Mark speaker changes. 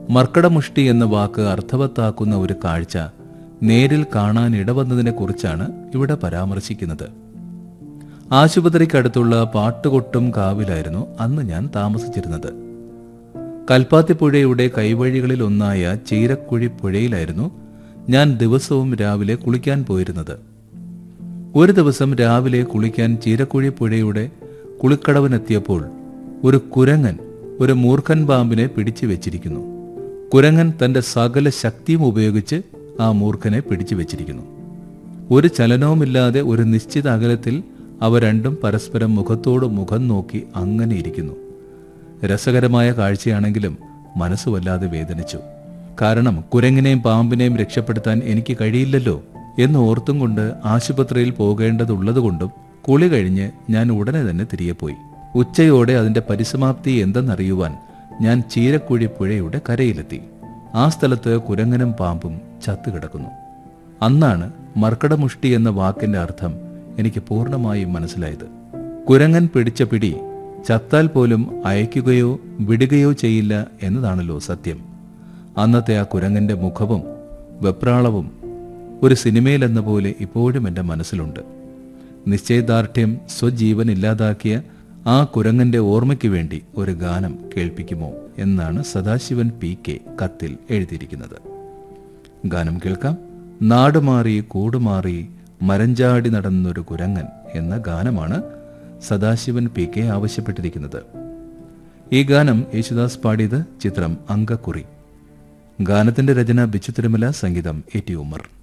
Speaker 1: മർക്കടമുഷ്ടി എന്ന വാക്ക് അർത്ഥവത്താക്കുന്ന ഒരു കാഴ്ച നേരിൽ കാണാൻ ഇടവന്നതിനെക്കുറിച്ചാണ് ഇവിടെ പരാമർശിക്കുന്നത് ആശുപത്രിക്കടുത്തുള്ള പാട്ടുകൊട്ടും കാവിലായിരുന്നു അന്ന് ഞാൻ താമസിച്ചിരുന്നത് കൽപ്പാത്തിപ്പുഴയുടെ കൈവഴികളിൽ ഒന്നായ ചീരക്കുഴി പുഴയിലായിരുന്നു ഞാൻ ദിവസവും രാവിലെ കുളിക്കാൻ പോയിരുന്നത് ഒരു ദിവസം രാവിലെ കുളിക്കാൻ ചീരക്കുഴി പുഴയുടെ കുളിക്കടവിനെത്തിയപ്പോൾ ഒരു കുരങ്ങൻ ഒരു മൂർഖൻ പാമ്പിനെ പിടിച്ചു വെച്ചിരിക്കുന്നു കുരങ്ങൻ തന്റെ സകല ശക്തിയും ഉപയോഗിച്ച് ആ മൂർഖനെ പിടിച്ചു വെച്ചിരിക്കുന്നു ഒരു ചലനവുമില്ലാതെ ഒരു നിശ്ചിത അകലത്തിൽ അവ രണ്ടും പരസ്പരം മുഖത്തോട് മുഖം നോക്കി അങ്ങനെ ഇരിക്കുന്നു രസകരമായ കാഴ്ചയാണെങ്കിലും മനസ്സ് വല്ലാതെ വേദനിച്ചു കാരണം കുരങ്ങിനെയും പാമ്പിനെയും രക്ഷപ്പെടുത്താൻ എനിക്ക് കഴിയില്ലല്ലോ എന്ന് ഓർത്തും കൊണ്ട് ആശുപത്രിയിൽ പോകേണ്ടതുള്ളതുകൊണ്ടും കുളി കഴിഞ്ഞ് ഞാൻ ഉടനെ തന്നെ തിരികെ പോയി ഉച്ചയോടെ അതിന്റെ പരിസമാപ്തി എന്തെന്നറിയുവാൻ ഞാൻ ചീരക്കുഴി പുഴയുടെ കരയിലെത്തി ആ സ്ഥലത്ത് കുരങ്ങനും പാമ്പും ചത്തുകിടക്കുന്നു അന്നാണ് മർക്കടമുഷ്ടി എന്ന വാക്കിന്റെ അർത്ഥം എനിക്ക് പൂർണ്ണമായും മനസ്സിലായത് കുരങ്ങൻ പിടിച്ച പിടി ചത്താൽ പോലും അയക്കുകയോ വിടുകയോ ചെയ്യില്ല എന്നതാണല്ലോ സത്യം അന്നത്തെ ആ കുരങ്ങന്റെ മുഖവും വെപ്രാളവും ഒരു സിനിമയിലെന്ന പോലെ ഇപ്പോഴും എൻ്റെ മനസ്സിലുണ്ട് നിശ്ചയദാർഢ്യം സ്വജീവൻ ഇല്ലാതാക്കിയ ആ കുരങ്ങന്റെ ഓർമ്മയ്ക്ക് വേണ്ടി ഒരു ഗാനം കേൾപ്പിക്കുമോ എന്നാണ് സദാശിവൻ പി കെ കത്തിൽ എഴുതിയിരിക്കുന്നത് ഗാനം കേൾക്കാം നാടുമാറി കൂടുമാറി മരഞ്ചാടി നടന്നൊരു കുരങ്ങൻ എന്ന ഗാനമാണ് സദാശിവൻ പി കെ ആവശ്യപ്പെട്ടിരിക്കുന്നത് ഈ ഗാനം യേശുദാസ് പാടിയത് ചിത്രം അങ്കക്കുറി ഗാനത്തിന്റെ രചന ബിച്ചു തിരുമല സംഗീതം എ ടി ഉമ്മർ